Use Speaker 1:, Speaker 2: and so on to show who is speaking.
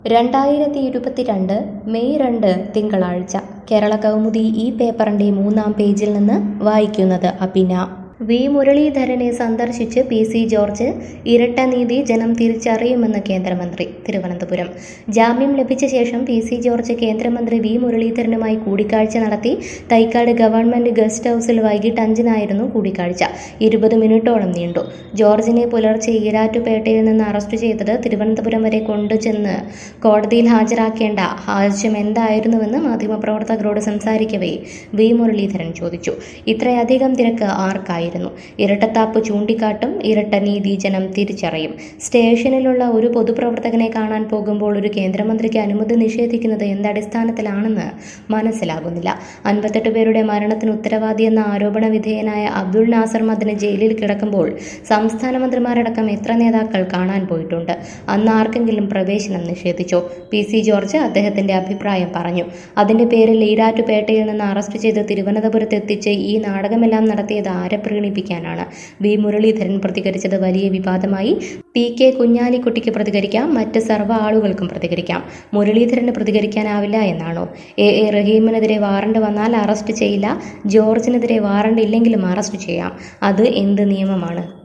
Speaker 1: രണ്ടായിരത്തി ഇരുപത്തിരണ്ട് മെയ് രണ്ട് തിങ്കളാഴ്ച കേരള കൗമുദി ഈ പേപ്പറിന്റെ മൂന്നാം പേജിൽ നിന്ന് വായിക്കുന്നത് അപിന വി മുരളീധരനെ സന്ദർശിച്ച് പി സി ജോർജ് ഇരട്ട നീതി ജനം തിരിച്ചറിയുമെന്ന് കേന്ദ്രമന്ത്രി തിരുവനന്തപുരം ജാമ്യം ലഭിച്ച ശേഷം പി സി ജോർജ് കേന്ദ്രമന്ത്രി വി മുരളീധരനുമായി കൂടിക്കാഴ്ച നടത്തി തൈക്കാട് ഗവൺമെന്റ് ഗസ്റ്റ് ഹൌസിൽ വൈകിട്ട് അഞ്ചിനായിരുന്നു കൂടിക്കാഴ്ച ഇരുപത് മിനിറ്റോളം നീണ്ടു ജോർജിനെ പുലർച്ചെ ഈരാറ്റുപേട്ടയിൽ നിന്ന് അറസ്റ്റ് ചെയ്തത് തിരുവനന്തപുരം വരെ കൊണ്ടുചെന്ന് കോടതിയിൽ ഹാജരാക്കേണ്ട ആവശ്യം എന്തായിരുന്നുവെന്ന് മാധ്യമപ്രവർത്തകരോട് സംസാരിക്കവേ വി മുരളീധരൻ ചോദിച്ചു ഇത്രയധികം തിരക്ക് ആർക്കായിരുന്നു ഇരട്ടത്താപ്പ് ചൂണ്ടിക്കാട്ടും ഇരട്ട നീതി ജനം തിരിച്ചറിയും സ്റ്റേഷനിലുള്ള ഒരു പൊതുപ്രവർത്തകനെ കാണാൻ പോകുമ്പോൾ ഒരു കേന്ദ്രമന്ത്രിക്ക് അനുമതി നിഷേധിക്കുന്നത് എന്തടിസ്ഥാനത്തിലാണെന്ന് മനസ്സിലാകുന്നില്ല അൻപത്തെട്ട് പേരുടെ മരണത്തിന് ഉത്തരവാദിയെന്ന ആരോപണ വിധേയനായ അബ്ദുൾ നാസർ മദന് ജയിലിൽ കിടക്കുമ്പോൾ സംസ്ഥാന മന്ത്രിമാരടക്കം എത്ര നേതാക്കൾ കാണാൻ പോയിട്ടുണ്ട് അന്ന് ആർക്കെങ്കിലും പ്രവേശനം നിഷേധിച്ചോ പി സി ജോർജ് അദ്ദേഹത്തിന്റെ അഭിപ്രായം പറഞ്ഞു അതിന്റെ പേരിൽ ഈരാറ്റുപേട്ടയിൽ നിന്ന് അറസ്റ്റ് ചെയ്ത് തിരുവനന്തപുരത്ത് എത്തിച്ച് ഈ നാടകമെല്ലാം നടത്തിയത് ആരെ പ്രീണിപ്പിക്കാനാണ് വി മുരളീധരൻ പ്രതികരിച്ചത് വലിയ വിവാദമായി പി കെ കുഞ്ഞാലിക്കുട്ടിക്ക് പ്രതികരിക്കാം മറ്റ് സർവ്വ ആളുകൾക്കും പ്രതികരിക്കാം മുരളീധരന് പ്രതികരിക്കാനാവില്ല എന്നാണോ എ എ റഹീമിനെതിരെ വാറണ്ട് വന്നാൽ അറസ്റ്റ് ചെയ്യില്ല ജോർജിനെതിരെ വാറണ്ട് ഇല്ലെങ്കിലും അറസ്റ്റ് ചെയ്യാം അത് എന്ത് നിയമമാണ്